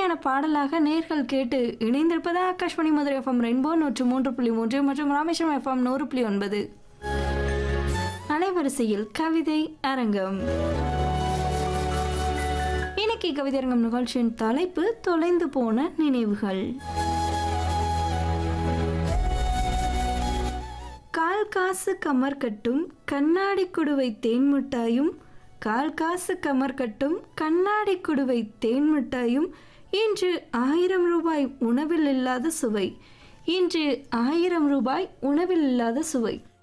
இனிமையான பாடலாக நேர்கள் கேட்டு இணைந்திருப்பது ஆகாஷ்வாணி மதுரை எஃப்எம் ரெயின்போ நூற்று மூன்று புள்ளி மூன்று மற்றும் ராமேஸ்வரம் எஃப்எம் நூறு புள்ளி ஒன்பது அலைவரிசையில் கவிதை அரங்கம் இன்னைக்கு கவிதை அரங்கம் நிகழ்ச்சியின் தலைப்பு தொலைந்து போன நினைவுகள் கால் காசு கமர் கட்டும் கண்ணாடி குடுவை தேன் மிட்டாயும் கால் காசு கமர் கட்டும் கண்ணாடி குடுவை தேன் மிட்டாயும் இன்று ஆயிரம் ரூபாய் உணவில் இல்லாத சுவை இன்று ஆயிரம் ரூபாய் உணவில் இல்லாத சுவை